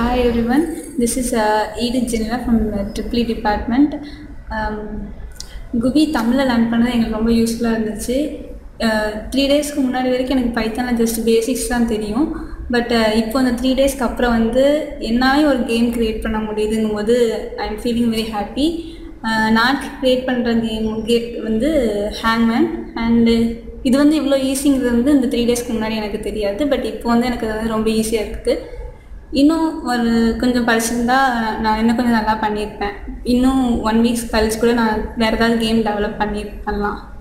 Hi everyone, this is uh, Edith Janila from uh, Triple E department. Um, குபி தமிழில் learn பண்ணது எங்களுக்கு ரொம்ப யூஸ்ஃபுல்லாக இருந்துச்சு த்ரீ டேஸ்க்கு முன்னாடி வரைக்கும் எனக்கு பைத்தானில் ஜஸ்ட் பேசிக்ஸ் தான் தெரியும் பட் இப்போ அந்த த்ரீ டேஸ்க்கு அப்புறம் வந்து என்னாலே ஒரு கேம் க்ரியேட் பண்ண முடியுதுங்கும் போது I'm feeling very happy நான் க்ரியேட் பண்ணுற கேம் கேட் வந்து ஹேங்மேன் அண்டு இது வந்து இவ்வளோ ஈஸிங்கிறது வந்து இந்த த்ரீ டேஸ்க்கு முன்னாடி எனக்கு தெரியாது பட் இப்போ வந்து எனக்கு அது வந்து ரொம்ப ஈஸியாக இருக்குது இன்னும் ஒரு கொஞ்சம் படிச்சிருந்தா நான் இன்னும் கொஞ்சம் நல்லா பண்ணியிருப்பேன் இன்னும் ஒன் வீக்ஸ் கழிச்சு கூட நான் வேறு ஏதாவது கேம் டெவலப் பண்ணி பண்ணலாம்